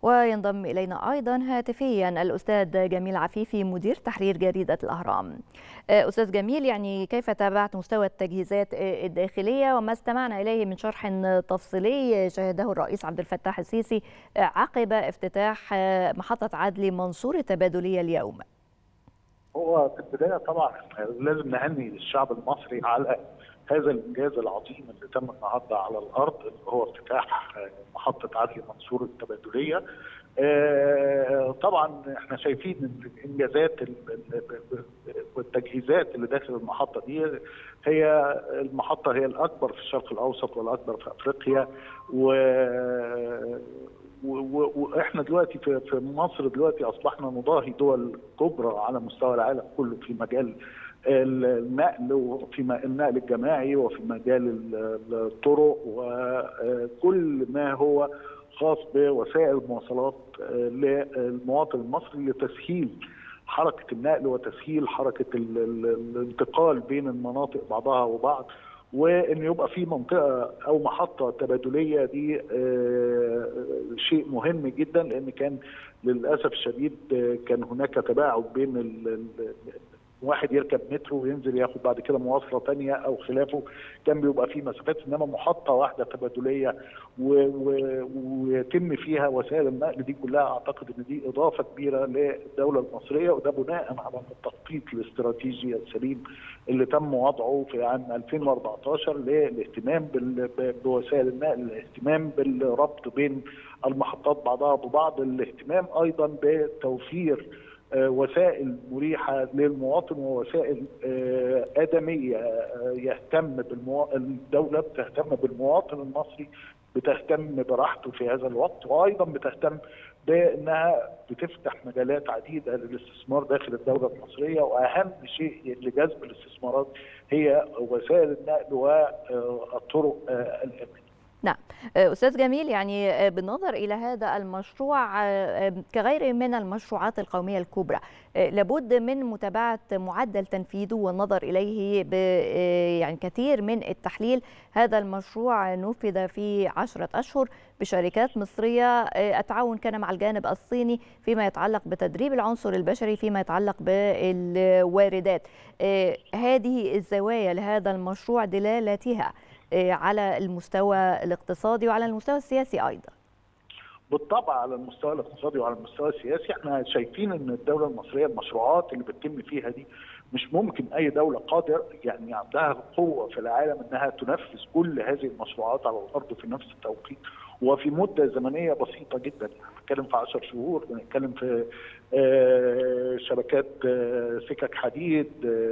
وينضم إلينا أيضا هاتفيا الأستاذ جميل عفيفي مدير تحرير جريدة الأهرام أستاذ جميل يعني كيف تابعت مستوى التجهيزات الداخلية وما استمعنا إليه من شرح تفصيلي شهده الرئيس عبد الفتاح السيسي عقب افتتاح محطة عدلي منصور التبادلية اليوم هو في البداية طبعا لازم نهني الشعب المصري على هذا الانجاز العظيم اللي تم النهارده على الارض اللي هو افتتاح محطه عدلي منصور التبادليه. طبعا احنا شايفين ان الانجازات والتجهيزات اللي داخل المحطه دي هي المحطه هي الاكبر في الشرق الاوسط والاكبر في افريقيا و واحنا دلوقتي في في مصر دلوقتي اصبحنا نضاهي دول كبرى على مستوى العالم كله في مجال النقل وفي النقل الجماعي وفي مجال الطرق وكل ما هو خاص بوسائل المواصلات للمواطن المصري لتسهيل حركه النقل وتسهيل حركه الانتقال بين المناطق بعضها وبعض وان يبقى في منطقه او محطه تبادليه دي شيء مهم جدا لان كان للاسف الشديد كان هناك تباعد بين واحد يركب مترو وينزل ياخد بعد كده مواصله ثانيه او خلافه كان بيبقى في مسافات انما محطه واحده تبادليه ويتم فيها وسائل النقل دي كلها اعتقد ان دي اضافه كبيره للدوله المصريه وده بناء على التخطيط الاستراتيجي السليم اللي تم وضعه في عام 2014 للاهتمام بوسائل النقل الاهتمام بالربط بين المحطات بعضها ببعض الاهتمام ايضا بتوفير وسائل مريحه للمواطن ووسائل ادميه يهتم بالمو... الدوله بتهتم بالمواطن المصري بتهتم براحته في هذا الوقت وايضا بتهتم بانها بتفتح مجالات عديده للاستثمار داخل الدوله المصريه واهم شيء لجذب الاستثمارات هي وسائل النقل والطرق الامنه. نعم أستاذ جميل يعني بالنظر إلى هذا المشروع كغيره من المشروعات القومية الكبرى لابد من متابعة معدل تنفيذه والنظر إليه ب يعني كثير من التحليل هذا المشروع نفذ في عشرة أشهر بشركات مصرية التعاون كان مع الجانب الصيني فيما يتعلق بتدريب العنصر البشري فيما يتعلق بالواردات هذه الزوايا لهذا المشروع دلالتها على المستوى الاقتصادي وعلى المستوى السياسي ايضا بالطبع على المستوى الاقتصادي وعلى المستوى السياسي احنا شايفين ان الدوله المصريه المشروعات اللي بتتم فيها دي مش ممكن اي دوله قادر يعني عندها قوه في العالم انها تنفذ كل هذه المشروعات على الارض في نفس التوقيت وفي مده زمنيه بسيطه جدا بنتكلم في 10 شهور بنتكلم في شبكات سكك حديد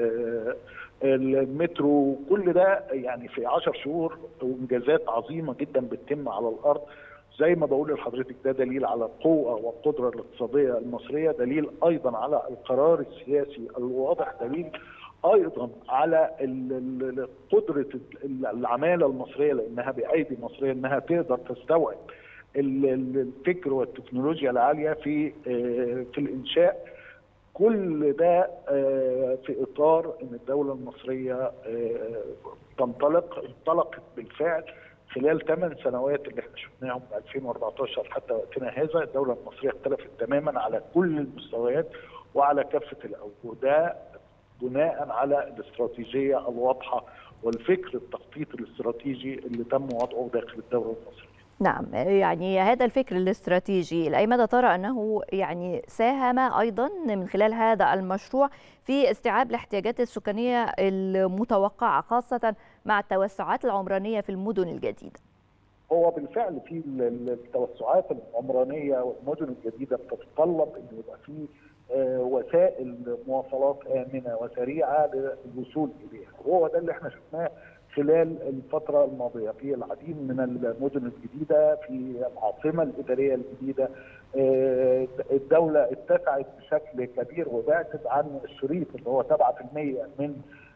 المترو كل ده يعني في 10 شهور وانجازات عظيمه جدا بتتم على الارض زي ما بقول لحضرتك ده دليل على القوه والقدره الاقتصاديه المصريه دليل ايضا على القرار السياسي الواضح دليل ايضا على قدره العماله المصريه لانها بايدي مصريه انها تقدر تستوعب الفكر والتكنولوجيا العاليه في في الانشاء كل ده في اطار ان الدوله المصريه تنطلق انطلقت بالفعل خلال ثمان سنوات اللي احنا شفناهم من 2014 حتى وقتنا هذا الدوله المصريه اختلفت تماما على كل المستويات وعلى كافه الاوجه ده بناء على الاستراتيجيه الواضحه والفكر التخطيط الاستراتيجي اللي تم وضعه داخل الدوله المصريه. نعم يعني هذا الفكر الاستراتيجي لأي مدى ترى أنه يعني ساهم أيضا من خلال هذا المشروع في استيعاب الاحتياجات السكانية المتوقعة خاصة مع التوسعات العمرانية في المدن الجديدة هو بالفعل في التوسعات العمرانية والمدن الجديدة بتتطلب أن يبقى في وسائل مواصلات آمنة وسريعة للوصول إليها وهو ده اللي احنا شفناه خلال الفترة الماضية في العديد من المدن الجديدة في العاصمة الإدارية الجديدة الدولة اتسعت بشكل كبير وبعدت عن الشريط اللي هو 7% من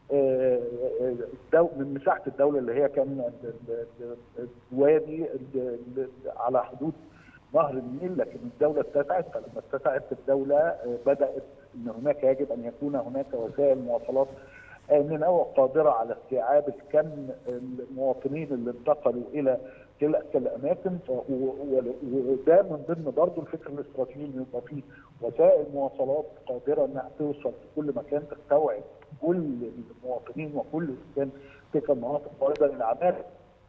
من مساحة الدولة اللي هي كان الوادي على حدود نهر النيل لكن الدولة اتسعت فلما اتسعت الدولة بدأت أن هناك يجب أن يكون هناك وسائل مواصلات آمنة وقادرة على استيعاب الكم المواطنين اللي انتقلوا إلى كلا الاماكن وده من ضمن برضه الفكر الاستراتيجي ان يبقى فيه وسائل مواصلات قادره انها توصل في كل مكان تستوعب كل المواطنين وكل سكان تلك المناطق وايضا الاعمال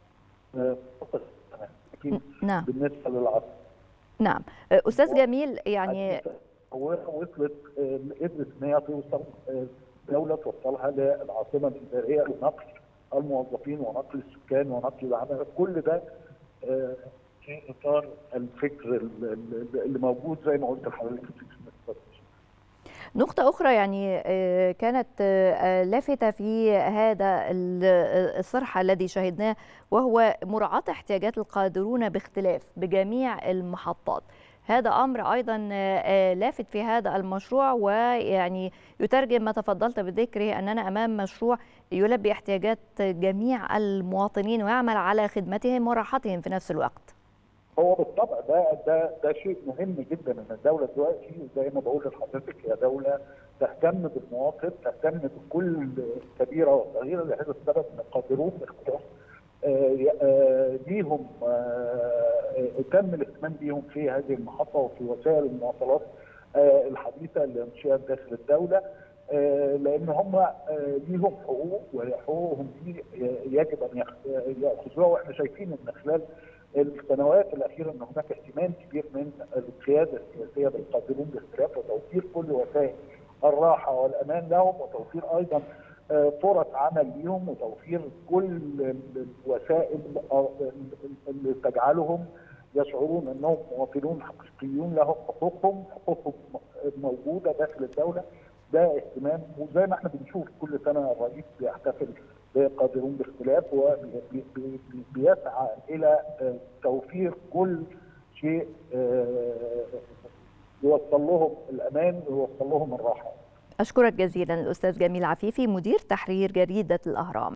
نعم بالنسبه للعاصمه نعم استاذ جميل يعني وصلت قدرت ان هي توصل دوله توصلها للعاصمه الاداريه لنقل الموظفين ونقل السكان ونقل العمل كل ده في اطار الفكر اللي موجود زي ما قلت لحضرتك في نقطة أخرى يعني كانت لافتة في هذا الصرح الذي شهدناه وهو مراعاة احتياجات القادرون باختلاف بجميع المحطات هذا أمر أيضا لافت في هذا المشروع ويعني يترجم ما تفضلت بذكره أننا أمام مشروع يلبي احتياجات جميع المواطنين ويعمل على خدمتهم وراحتهم في نفس الوقت هو بالطبع ده ده ده شيء مهم جدا ان الدوله دلوقتي زي ما بقول لحضرتك هي دوله تهتم بالمواطن تهتم بكل كبيره وصغيره لهذا السبب ان قادرون باختلاف ليهم تم الاهتمام بيهم في هذه المحطه وفي وسائل المواصلات الحديثه اللي انشئت داخل الدوله لان هم ليهم حقوق وحقوقهم دي يجب ان ياخذوها واحنا شايفين ان خلال السنوات الاخيره ان هناك اهتمام كبير من القياده السياسيه بالقادرون باختلاف وتوفير كل وسائل الراحه والامان لهم وتوفير ايضا فرص عمل ليهم وتوفير كل الوسائل اللي تجعلهم يشعرون انهم مواطنون حقيقيون لهم حقوقهم حقوقهم موجوده داخل الدوله ده اهتمام وزي ما احنا بنشوف كل سنه الرئيس بيحتفل بقادرون باختلاف وبيسعى الى توفير كل شيء يوصل لهم الامان ويوصل لهم الراحه. اشكرك جزيلا الاستاذ جميل عفيفي مدير تحرير جريده الاهرام.